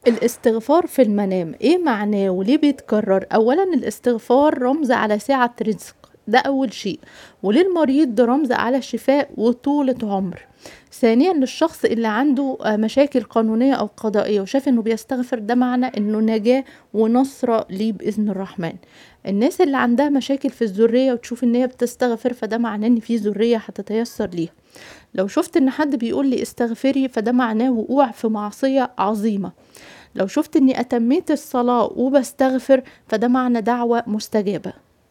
الاستغفار في المنام إيه معناه وليه بيتكرر؟ أولًا الاستغفار رمز على سعة رزق، ده أول شيء، وللمريض ده رمز على شفاء وطولة عمر. ثانيًا للشخص اللي عنده آآ مشاكل قانونية أو قضائية وشاف إنه بيستغفر ده معنى إنه نجاة ونصرة ليه بإذن الرحمن. الناس اللي عندها مشاكل في الذرية وتشوف إن هي بتستغفر فده معناه إن في ذرية هتتيسر ليها. لو شُفت إن حد بيقول لي استغفري فده معناه وقوع في معصية عظيمة. لو شُفت إني أتميت الصلاة وباستغفر فده معنى دعوة مستجابة.